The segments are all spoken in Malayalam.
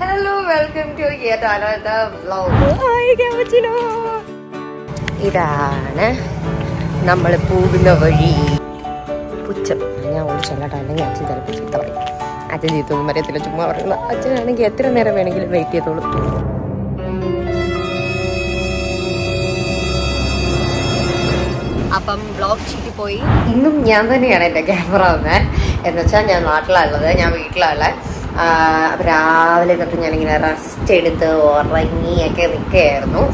Hello welcome to yet another vlog ഇതാണ് നമ്മൾ പോകുന്ന വഴി പുച്ഛം ഞാൻ ഓടിച്ചല്ലാട്ടോ അല്ലെങ്കിൽ അച്ഛൻ ചിലപ്പോൾ ചീത്ത പറയും അച്ഛൻ ചീത്തൊന്നും അറിയത്തില്ല ചുമ്മാ പറയുന്നത് അച്ഛനാണെങ്കിൽ എത്ര നേരം വേണമെങ്കിലും വെയിറ്റ് ചെയ്തോളൂ അപ്പം ബ്ലോഗ് ചീറ്റി പോയി ഇന്നും ഞാൻ തന്നെയാണ് എൻ്റെ ക്യാമറ വന്നത് എന്ന് വെച്ചാൽ ഞാൻ നാട്ടിലുള്ളത് ഞാൻ വീട്ടിലുള്ള രാവിലെ തൊട്ട് ഞാനിങ്ങനെ റെസ്റ്റ് എടുത്ത് ഉറങ്ങിയൊക്കെ നിൽക്കുകയായിരുന്നു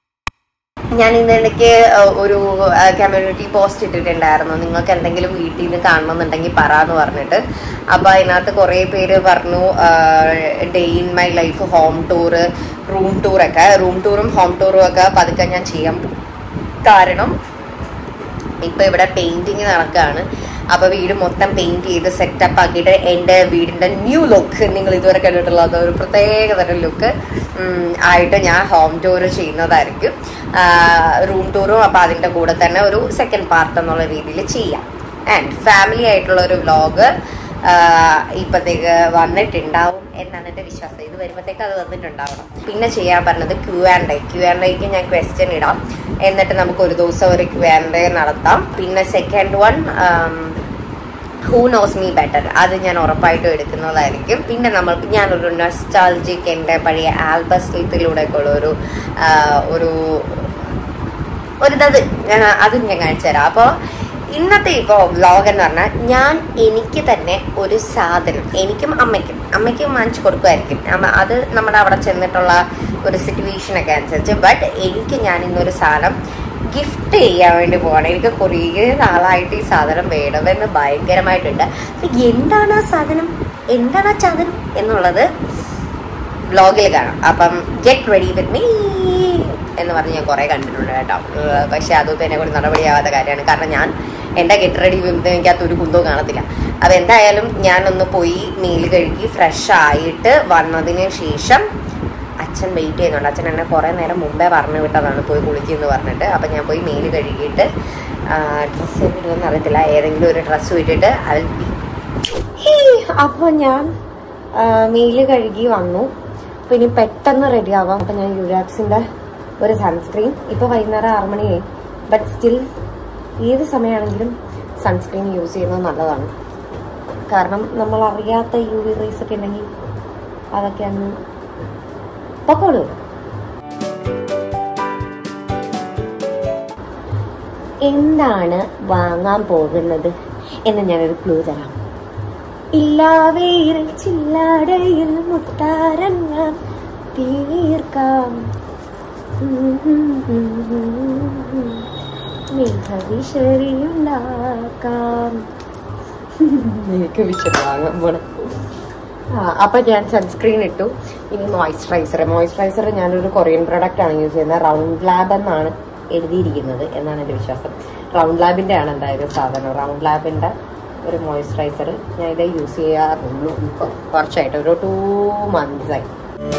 ഞാൻ ഇന്നിടയ്ക്ക് ഒരു കമ്മ്യൂണിറ്റി പോസ്റ്റ് ഇട്ടിട്ടുണ്ടായിരുന്നു നിങ്ങൾക്ക് എന്തെങ്കിലും വീട്ടിൽ നിന്ന് കാണണമെന്നുണ്ടെങ്കിൽ പറ എന്ന് പറഞ്ഞിട്ട് അപ്പോൾ അതിനകത്ത് കുറേ പേര് പറഞ്ഞു day in my life home tour room ടൂറൊക്കെ റൂം ടൂറും ഹോം ടൂറും ഒക്കെ പതുക്കെ ഞാൻ ചെയ്യാം കാരണം ഇപ്പൊ ഇവിടെ പെയിന്റിങ് നടക്കുകയാണ് അപ്പൊ വീട് മൊത്തം പെയിന്റ് ചെയ്ത് സെറ്റപ്പ് ആക്കിയിട്ട് എൻ്റെ വീടിന്റെ ന്യൂ ലുക്ക് നിങ്ങൾ ഇതുവരെ കണ്ടിട്ടുള്ളത് ഒരു പ്രത്യേക തരം ലുക്ക് ആയിട്ട് ഞാൻ ഹോം ടൂർ ചെയ്യുന്നതായിരിക്കും റൂം ടൂറും അപ്പൊ അതിന്റെ കൂടെ തന്നെ ഒരു സെക്കൻഡ് പാർട്ട് എന്നുള്ള രീതിയിൽ ചെയ്യാം ആൻഡ് ഫാമിലി ആയിട്ടുള്ള ഒരു വ്ലോഗ് ഇപ്പത്തേക്ക് വന്നിട്ടുണ്ടാവും എന്നാണ് എൻ്റെ വിശ്വാസം ഇത് വരുമ്പോഴത്തേക്ക് അത് വന്നിട്ടുണ്ടാവണം പിന്നെ ചെയ്യാൻ പറഞ്ഞത് Q and I Q and ഐക്ക് ഞാൻ ക്വസ്റ്റ്യൻ ഇടാം എന്നിട്ട് നമുക്ക് ഒരു ദിവസം ഒരു ക്യൂ ആൻഡ് ഐ നടത്താം പിന്നെ second one who knows me better അത് ഞാൻ ഉറപ്പായിട്ടും എടുക്കുന്നതായിരിക്കും പിന്നെ നമ്മൾക്ക് ഞാനൊരു നൊസ്റ്റാൾജിക് എൻ്റെ പഴയ ആൽബത്തിലൂടെ ഉള്ള ഒരു ഒരു ഒരിതത് അതും ഞാൻ കാണിച്ചു തരാം അപ്പോൾ ഇന്നത്തെ ഇപ്പോൾ വ്ലോഗ് എന്ന് പറഞ്ഞാൽ ഞാൻ എനിക്ക് തന്നെ ഒരു സാധനം എനിക്കും അമ്മയ്ക്കും അമ്മയ്ക്കും വാങ്ങിച്ചു കൊടുക്കുമായിരിക്കും അമ്മ അത് നമ്മുടെ അവിടെ ചെന്നിട്ടുള്ള ഒരു സിറ്റുവേഷനൊക്കെ അനുസരിച്ച് ബട്ട് എനിക്ക് ഞാൻ ഇന്നൊരു സാധനം ഗിഫ്റ്റ് ചെയ്യാൻ വേണ്ടി പോകണം എനിക്ക് കുറേ നാളായിട്ട് ഈ സാധനം വേണമെന്ന് ഭയങ്കരമായിട്ടുണ്ട് എന്താണ് ആ സാധനം എന്താണ് ആ സാധനം എന്നുള്ളത് വ്ലോഗിൽ കാണാം അപ്പം ഗെറ്റ് റെഡി വിത്ത് മീ എന്ന് പറഞ്ഞ് ഞാൻ കുറേ കണ്ടിട്ടുണ്ട് കേട്ടോ പക്ഷെ അതൊന്നും എന്നെ കൂടി നടപടിയാവാത്ത കാര്യമാണ് കാരണം ഞാൻ എൻ്റെ ഗെറ്റ് റെഡി വിത്ത് എനിക്കകത്ത് ഒരു കുന്തവും കാണത്തില്ല അപ്പം എന്തായാലും ഞാനൊന്ന് പോയി മീൽ കഴുകി ഫ്രഷ് ആയിട്ട് വന്നതിന് ശേഷം അച്ഛൻ വെയിറ്റ് ചെയ്യുന്നുണ്ട് അച്ഛൻ എന്നെ കുറേ നേരം മുമ്പേ പറഞ്ഞു വിട്ടതാണ് പോയി കുളിക്കുമെന്ന് പറഞ്ഞിട്ട് അപ്പം ഞാൻ പോയി മെയിൽ കഴുകിയിട്ട് ഡ്രസ്സ് ഇടുമെന്ന് അറിയത്തില്ല ഏതെങ്കിലും ഒരു ഡ്രസ്സ് ഇട്ടിട്ട് അതിൽ അപ്പോൾ ഞാൻ മെയിൽ കഴുകി വന്നു അപ്പോൾ ഇനി പെട്ടെന്ന് റെഡി ആവാം അപ്പം ഞാൻ യുരാക്സിൻ്റെ ഒരു സൺസ്ക്രീൻ ഇപ്പോൾ വൈകുന്നേരം ആറ് മണിയായി ബട്ട് സ്റ്റിൽ ഏത് സമയമാണെങ്കിലും സൺസ്ക്രീൻ യൂസ് ചെയ്യുന്നത് നല്ലതാണ് കാരണം നമ്മൾ അറിയാത്ത യു വി റേസ് ഒക്കെ ഉണ്ടെങ്കിൽ അതൊക്കെ അന്ന് പൊക്കോളൂ എന്താണ് വാങ്ങാൻ പോകുന്നത് എന്ന് ഞാനൊരു ക്ലൂ തരാം ഇല്ലാവേരിൽ ചില്ലാടയിൽ മുത്താരങ്ങാം തീർക്കാം വിഷറിയുണ്ടാക്കാം എനിക്ക് വിഷറി വാങ്ങാൻ പോണം ആ അപ്പൊ ഞാൻ സൺസ്ക്രീൻ ഇട്ടു ഇനി മോയ്സ്ചറൈസർ മോയ്സ്ചറൈസർ ഞാനൊരു കൊറിയൻ പ്രൊഡക്റ്റ് ആണ് യൂസ് ചെയ്യുന്നത് റൗണ്ട് ലാബ് എന്നാണ് എഴുതിയിരിക്കുന്നത് എന്നാണ് എൻ്റെ വിശ്വാസം റൗണ്ട് ലാബിന്റെ ആണ് എന്തായാലും സാധനം റൗണ്ട് ലാബിന്റെ ഒരു മോയ്സ്ചറൈസർ ഞാൻ ഇത് യൂസ് ചെയ്യാറുള്ളൂ ഇപ്പോൾ കുറച്ചായിട്ട് ഒരു ടു മന്ത്സ് ആയി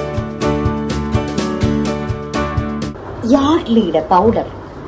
യാർഡ്ലിയുടെ പൗഡർ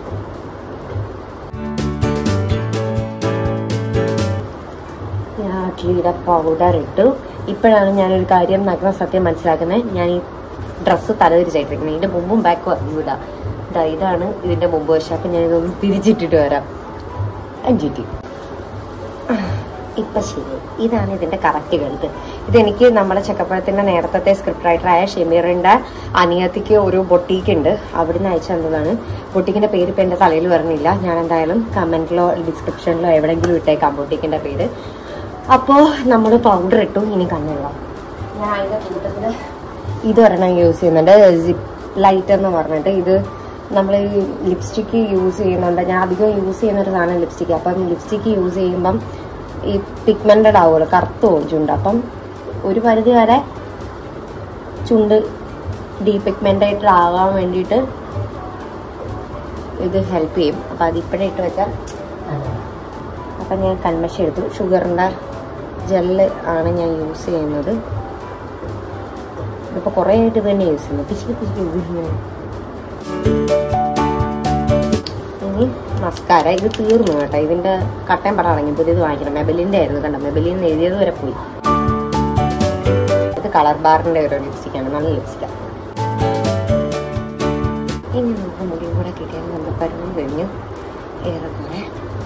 യാർഡ്ലിയുടെ പൗഡർ ഇട്ടു ഇപ്പോഴാണ് ഞാനൊരു കാര്യം നഗ്ന സത്യം മനസ്സിലാക്കുന്നത് ഞാൻ ഈ ഡ്രസ്സ് തലതിരിച്ചായിട്ടിരിക്കുന്നത് ഇതിന്റെ മുമ്പും ബാക്കും അറിയൂല ഇതാ ഇതാണ് ഇതിന്റെ മുമ്പ് വശം അപ്പം ഞാനിതൊന്ന് തിരിച്ചിട്ടിട്ട് വരാം അഞ്ചുറ്റി ഇപ്പൊ ശരി ഇതാണ് ഇതിന്റെ കറക്റ്റ് കഴുത്ത് ഇതെനിക്ക് നമ്മുടെ ചക്കപ്പഴത്തിന്റെ നേരത്തെ സ്ക്രിപ്റ്റ് റൈറ്ററായ ഷെമീറിന്റെ അനിയത്തിക്ക് ഒരു ബൊട്ടീക്ക് ഉണ്ട് അവിടുന്ന് അയച്ചു തന്നതാണ് ബൊട്ടീക്കിന്റെ പേര് ഇപ്പൊ എന്റെ തലയിൽ പറഞ്ഞില്ല ഞാൻ എന്തായാലും കമന്റിലോ ഡിസ്ക്രിപ്ഷനിലോ എവിടെയെങ്കിലും ഇട്ടേക്കാം ബൊട്ടീക്കിന്റെ പേര് അപ്പോൾ നമ്മൾ പൗഡർ ഇട്ടു ഇനി കണ്ണുള്ള ഞാൻ അതിന്റെ കൂട്ടത്തിൽ ഇത് ഒരെണ്ണം യൂസ് ചെയ്യുന്നുണ്ട് സിപ്പ് ലൈറ്റ് എന്ന് പറഞ്ഞിട്ട് ഇത് നമ്മൾ ഈ ലിപ്സ്റ്റിക്ക് യൂസ് ചെയ്യുന്നുണ്ട് ഞാൻ അധികം യൂസ് ചെയ്യുന്ന ഒരു സാധനം ലിപ്സ്റ്റിക്ക് അപ്പം ലിപ്സ്റ്റിക്ക് യൂസ് ചെയ്യുമ്പം ഈ പിഗ്മെന്റഡ് ആവുമല്ലോ കറുത്തു പോകും ചുണ്ട് അപ്പം ഒരു പരിധി വരെ ചുണ്ട് ഡീപിഗ്മെന്റേറ്റഡ് ആകാൻ വേണ്ടിയിട്ട് ഇത് ഹെൽപ്പ് ചെയ്യും അപ്പം അത് ഇപ്പോഴേ ഇട്ട് വെച്ചാൽ അപ്പം ഞാൻ കൺമഷി എടുത്തു ഷുഗറിൻ്റെ ജെല്ല് ആണ് ഞാൻ യൂസ് ചെയ്യുന്നത് ഇതിപ്പോൾ കുറേ ആയിട്ട് ഇത് തന്നെ യൂസ് ചെയ്യുന്നു പിശുക്ക് പിശുക്ക് യൂസ് ചെയ്യുന്നു ഇനി മസ്കാര ഇത് തീർന്നു കേട്ടോ ഇതിന്റെ കട്ടൻ പടം ഇറങ്ങി പുതിയത് വാങ്ങിക്കണം മെബലിന്റെ ആയിരുന്നു കണ്ടോ മെബലിൽ നിന്ന് എഴുതിയത് വരെ പോയി ഇത് കളർ ബാറിന്റെ ഒരു ലിപ്സ്റ്റിക്കാണ് നല്ല ലിപ്സ്റ്റിക്കാണ് ഇനി നമുക്ക് മുടി കൂടെ കിട്ടിയാൽ നമ്മുടെ പരുവം കഴിഞ്ഞു ഏറെക്കുറെ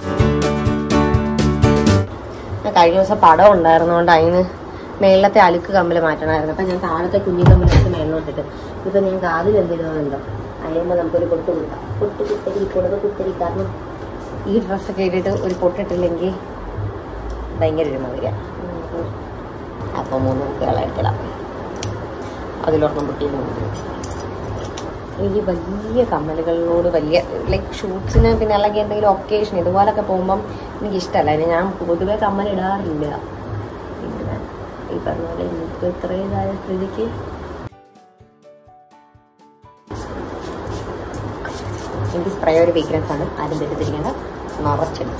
ഞാൻ കഴിഞ്ഞ ദിവസം പടം ഉണ്ടായിരുന്നോണ്ട് അതിന് മേളത്തെ അലുക്ക് കമ്മൽ മാറ്റണമായിരുന്നു അപ്പൊ ഞാൻ താഴത്തെ കുഞ്ഞു കമ്മലെടുത്ത് മേളിലോട്ടിട്ട് ഇപ്പൊ ഞാൻ കാതിൽ എന്തിനുണ്ടോ അതിനുമ്പോ നമുക്കൊരു പൊട്ട് കുത്താം പൊട്ട് കുത്തരി പൊടുക കുത്തരി കാരണം ഈ ഡ്രസ്സൊക്കെ ഇട്ടിട്ട് ഒരു പൊട്ടിട്ടില്ലെങ്കിൽ ഭയങ്കര ഒരു മതിയ അപ്പൊ മൂന്ന് കുട്ടികളായിരിക്കണം അതിലൊരെണ്ണം പൊട്ടിയിരുന്നു എനിക്ക് വലിയ കമ്മലുകളോട് വലിയ ലൈക്ക് ഷൂട്ട്സിന് പിന്നെ അല്ലെങ്കിൽ എന്തെങ്കിലും ഒക്കേഷൻ ഇതുപോലൊക്കെ പോകുമ്പം എനിക്ക് ഇഷ്ടമല്ല അതിന് ഞാൻ പൊതുവെ കമ്മൽ ഇടാറില്ല പിന്നെ ഈ പറഞ്ഞ പോലെ എനിക്ക് ഇത്രയും ഇതായ സ്ഥിതിക്ക് എനിക്ക് സ്പ്രേ ഒരു വീക്ക്നെസ് ആണ് ആരും തെറ്റിദ്ധരിക്കേണ്ട നിറച്ചിടും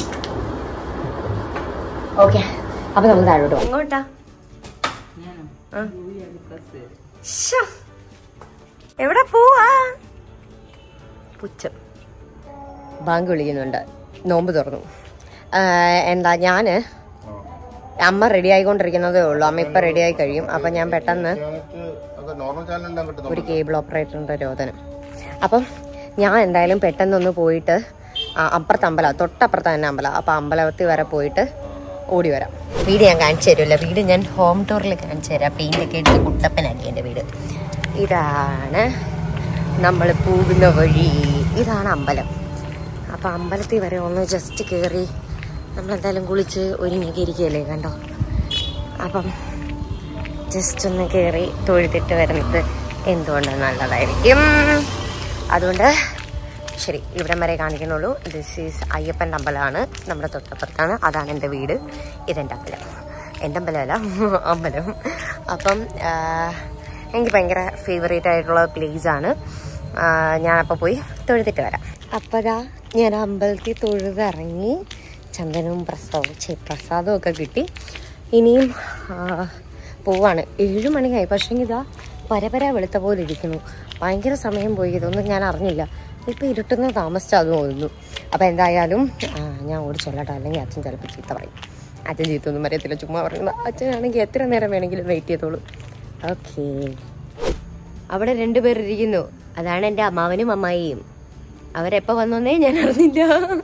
ഓക്കെ അപ്പൊ നമ്മൾ താഴോട്ട് പോകും എങ്ങോട്ടാ ആ. ശ്ശോ. എവിടെ പോവാ പുച്ഛം ബാങ്ക് വിളിക്കുന്നുണ്ട് നോമ്പ് തുറന്നു ആ, എന്താ ഞാന് അമ്മ റെഡി ആയിക്കൊണ്ടിരിക്കുന്നതേ ഉള്ളൂ അമ്മ ഇപ്പൊ റെഡി ആയി കഴിയും അപ്പൊ ഞാൻ പെട്ടെന്ന് നോർമൽ ചാനലെല്ലാം കിട്ടും ഒരു കേബിൾ ഓപ്പറേറ്ററിന്റെ രോദനം അപ്പം ഞാൻ എന്തായാലും പെട്ടെന്നൊന്ന് പോയിട്ട് ആ, അപ്പുറത്തെ അമ്പലം തൊട്ടപ്പുറത്ത് തന്നെ അമ്പലം അപ്പൊ അമ്പലത്തിൽ വരെ പോയിട്ട് ഓടി വരാം വീട് ഞാൻ കാണിച്ചു തരുമല്ലോ വീട് ഞാൻ ഹോം ടൂറിൽ കാണിച്ചു തരാം പെയിന്റ് ഒക്കെ എടുത്ത് കുട്ടപ്പനാക്കി എൻ്റെ വീട് ഇതാണ് നമ്മൾ പോകുന്ന വഴി ഇതാണ് അമ്പലം അപ്പം അമ്പലത്തിൽ വരെ ഒന്ന് ജസ്റ്റ് കയറി നമ്മളെന്തായാലും കുളിച്ച് ഒരുങ്ങിയൊക്കെ ഇരിക്കുകയല്ലേ കണ്ടോ അപ്പം ജസ്റ്റ് ഒന്ന് കയറി തൊഴുതിട്ട് വരുന്നത് എന്തുകൊണ്ട് നല്ലതായിരിക്കും അതുകൊണ്ട് ശരി ഇവിടം വരെ കാണിക്കുന്നുള്ളൂ ദിസ് ഈസ് അയ്യപ്പൻ്റെ അമ്പലമാണ് നമ്മുടെ തൊട്ടപ്പുറത്താണ് അതാണ് എൻ്റെ വീട് ഇതെൻ്റെ അമ്പലം എൻ്റെ അമ്പലമല്ല അമ്പലം അപ്പം ആ, എനിക്ക് ഭയങ്കര ഫേവറേറ്റ് ആയിട്ടുള്ള പ്ലേസ് ആണ് ആ, ഞാനപ്പോൾ പോയി തൊഴുതിട്ട് വരാം അപ്പോൾ ദാ ഞാൻ അമ്പലത്തിൽ തൊഴുതിറങ്ങി ചന്ദനവും പ്രസാദവും ചേ പ്രസാദവും ഒക്കെ കിട്ടി ഇനിയും ആ, പോവാണ് ഏഴ് മണിയായി പക്ഷേ ഇതാ പരപര വെളുത്ത പോലെ ഇരിക്കുന്നു ഭയങ്കര സമയം പോയി ഇതൊന്നും ഞാൻ അറിഞ്ഞില്ല ഇപ്പം ഇരുട്ടുന്ന താമസിച്ചത് തോന്നുന്നു അപ്പം എന്തായാലും ആ, ഞാൻ ഓടി ചൊല്ലട്ടോ അല്ലെങ്കിൽ അച്ഛൻ ചിലപ്പോൾ ചീത്ത പറയും അച്ഛൻ ചീത്തൊന്നും അറിയത്തില്ല ചുമ്മാ പറയുന്നത് അച്ഛനാണെങ്കിൽ എത്ര നേരം വേണമെങ്കിലും വെയിറ്റ് ചെയ്തോളൂ ഓക്കേ അവിടെ രണ്ടുപേർ ഇരിക്കുന്നു അതാണ് എൻ്റെ അമ്മാവനും അമ്മായിയും അവരെപ്പോ വന്നോന്നേ ഞാൻ അറിഞ്ഞില്ല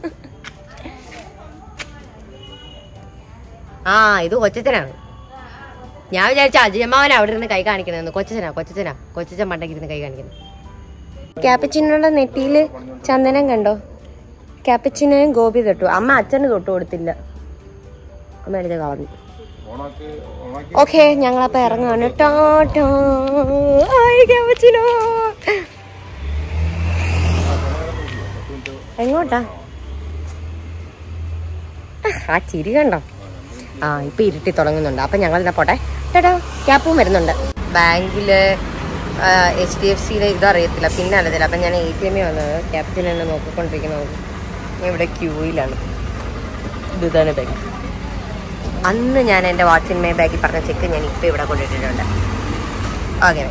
ആ ഇത് കൊച്ചച്ചനാണ് ഞാൻ വിചാരിച്ച അജയമ്മാവൻ അവിടെ ഇരുന്ന് കൈ കാണിക്കണെന്ന് കൊച്ചച്ചനാ കൊച്ചച്ചനാ കൊച്ചച്ചൻ പണ്ടൊക്കെ ഇരുന്ന് കൈ കാണിക്കുന്നു ക്യാപ്പച്ചിനോടെ നെറ്റിയില് ചന്ദനം കണ്ടോ ക്യാപ്പച്ചിനും ഗോപി തൊട്ടു അമ്മ അച്ഛന് തൊട്ടു കൊടുത്തില്ല അമ്മ എടുത്ത് കളഞ്ഞു ഓണാക്കി ഓണാക്കി ഓക്കെ ഞങ്ങളപ്പോ ഇറങ്ങാണ് ടാറ്റാ ഹായ് ക്യാപ്പച്ചിനോ എങ്ങോട്ടാ ആ ചിരി കണ്ടോ ആ ഇപ്പൊ ഇരുട്ടി തുടങ്ങുന്നുണ്ട് അപ്പൊ ഞങ്ങൾ എന്നാ പോട്ടെ ടാറ്റാ ക്യാപ്പും വരുന്നുണ്ട് ബാങ്കില് എച്ച് ഡി എഫ് സിയിലെ ഇതറിയത്തില്ല പിന്നെ അറിയത്തില്ല അപ്പൊ ഞാൻ എ ടി എമ്മിൽ വന്നത് ക്യാപ്റ്റൻ എന്നെ നോക്കിക്കൊണ്ടിരിക്കുന്നത് ഞാൻ ഇവിടെ ക്യൂയിലാണ് ഇതാണ് ബാങ്ക് അന്ന് ഞാൻ എൻ്റെ വാട്സിൻ മേ ബാഗിൽ പറഞ്ഞ ചെക്ക് ഞാൻ ഇപ്പം ഇവിടെ കൊണ്ടിട്ടിട്ടുണ്ട് ഓക്കെ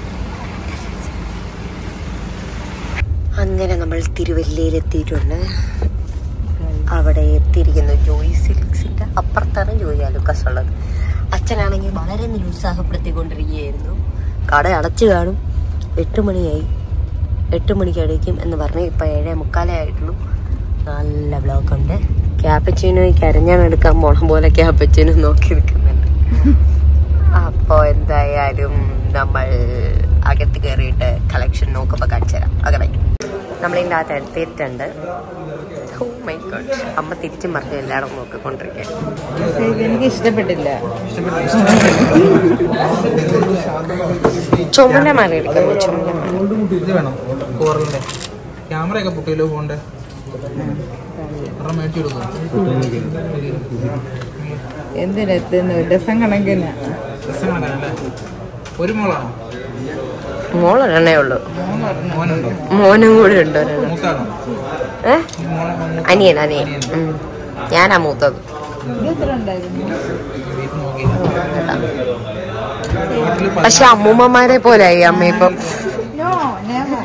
അങ്ങനെ നമ്മൾ തിരുവല്ലയിൽ എത്തിയിട്ടുണ്ട് അവിടെ എത്തിയിരിക്കുന്നു ജോയി സിൽക്സിന്റെ അപ്പുറത്താണ് ജോയി അലുക്കസ് ഉള്ളത് അച്ഛനാണെങ്കിൽ വളരെ നിരുത്സാഹപ്പെടുത്തിക്കൊണ്ടിരിക്കുകയായിരുന്നു കട അടച്ചു കാണും എട്ട് മണിയായി എട്ട് മണിക്ക് അടയ്ക്കും എന്ന് പറഞ്ഞ് ഇപ്പൊ ഏഴേ മുക്കാലേ ആയിട്ടുള്ളൂ നല്ല ബ്ലോക്ക് ഉണ്ട് ക്യാപ്പച്ചീനോയ്ക്ക് അരഞ്ഞാൻ എടുക്കാൻ പോണ പോലെ ക്യാപ്പച്ചീനോ നോക്കി നിൽക്കുന്നുണ്ട് അപ്പോ എന്തായാലും നമ്മൾ അകത്ത് കയറിയിട്ട് കളക്ഷൻ നോക്കുമ്പോൾ കാണിച്ചു തരാം അകലെ നമ്മളിതിൻ്റെ അകത്ത് എത്തിയിട്ടുണ്ട് Oh my God. അമ്മ തിരിച്ചും മറിഞ്ഞു എല്ലായിടും നോക്കിക്കൊണ്ടിരിക്കുക എനിക്ക് ഇഷ്ടപ്പെട്ടില്ല ചുമല മാറി എടുക്കുന്നു ചുമല മാല. ഇത് വേണം കോറലിന്റെ ക്യാമറ ഒക്കെ പൊട്ടിയല്ലോ ഫോണിന്റെ ഒരെണ്ണം മേടിച്ചു കൊടുക്കും എന്തിനെത്തുന്നു ഡസൻ കണക്കിന് രസങ്ങളല്ലേ ഒരു മോളാണോ മോളൊരെണ്ണേ ഉള്ളൂ മോനുണ്ടോ മോനും കൂടെ ഉണ്ട് ഒരെണ്ണം മൂത്താണോ ഏ ഈ മോളെ മൂത്ത- അനിയൻ അനിയൻ ഉം. ഞാനാ മൂത്തത് ഇത് എത്ര ഉണ്ടായിരുന്നു വീട്ടിൽ നോക്കിയില്ല. വീട്ടില് പ- പക്ഷെ അമ്മൂമ്മമാരെ പോലായി അമ്മ ഇപ്പം നോ നെവർ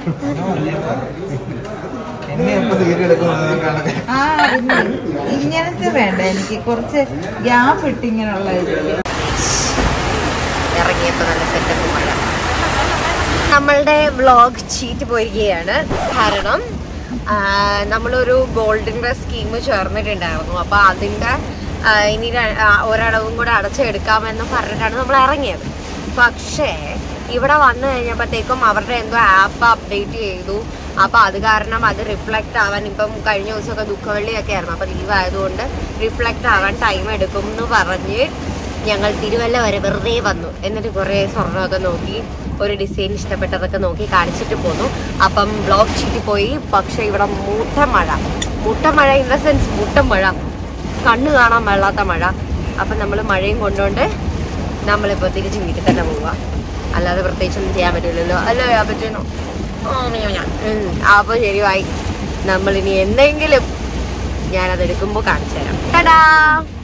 എന്നെ എപ്പോ സീരി എടുക്കുമെന്ന് കാണട്ടെ ആ ഇന്ന് ഇങ്ങനത്തെ വേണ്ട എനിക്ക് കുറച്ച് ഗ്യാപ്പ് ഇട്ട് ഇങ്ങനെയുള്ള ഇത് ഇറങ്ങിയപ്പോൾ നല്ല സെറ്റപ്പ് മഴ നമ്മളുടെ വ്ളോഗ് ചീറ്റ് പോയിരിക്കുകയാണ് കാരണം ആ, നമ്മളൊരു ഗോൾഡൻ റെസ് സ്കീം ചേർന്നിട്ടുണ്ടായിരുന്നു അപ്പൊ അതിന്റെ ആ, ഇനി ര- ആ, ഒരടവും കൂടെ അടച്ചെടുക്കാമെന്ന് പറഞ്ഞിട്ടാണ് നമ്മൾ ഇറങ്ങിയത് പക്ഷേ ഇവിടെ വന്നു കഴിഞ്ഞപ്പോഴത്തേക്കും അവരുടെ എന്തോ ആപ്പ് അപ്ഡേറ്റ് ചെയ്തു അപ്പൊ അത് കാരണം അത് റിഫ്ലക്റ്റ് ആവാൻ ഇപ്പം കഴിഞ്ഞ ദിവസമൊക്കെ ദുഃഖവെള്ളിയൊക്കെ ആയിരുന്നു അപ്പൊ ലീവ് ആയതുകൊണ്ട് റിഫ്ലക്റ്റ് ആവാൻ ടൈം എടുക്കും എന്ന് പറഞ്ഞ് ഞങ്ങൾ തിരുവല്ല വരെ വെറുതെ വന്നു എന്നിട്ട് കുറേ സ്വർണ്ണമൊക്കെ നോക്കി ഒരു ഡിസൈൻ ഇഷ്ടപ്പെട്ടതൊക്കെ നോക്കി കാണിച്ചിട്ട് പോന്നു അപ്പം ബ്ലോക്ക് ചീറ്റി പോയി പക്ഷെ ഇവിടെ മൂട്ട മഴ മുട്ട മഴ ഇൻ ദ സെൻസ് മുട്ട മഴ കണ്ണ് കാണാൻ വെള്ളാത്ത മഴ അപ്പം നമ്മൾ മഴയും കൊണ്ടുകൊണ്ട് നമ്മളിപ്പോൾ തിരിച്ച് വീട്ടിൽ തന്നെ പോവുക അല്ലാതെ പ്രത്യേകിച്ചൊന്നും ചെയ്യാൻ പറ്റില്ലല്ലോ അല്ലേ പറ്റുന്നു അപ്പോൾ ശരിയായി നമ്മളിനി എന്തെങ്കിലും ഞാനത് എടുക്കുമ്പോൾ കാണിച്ചു തരാം ടാ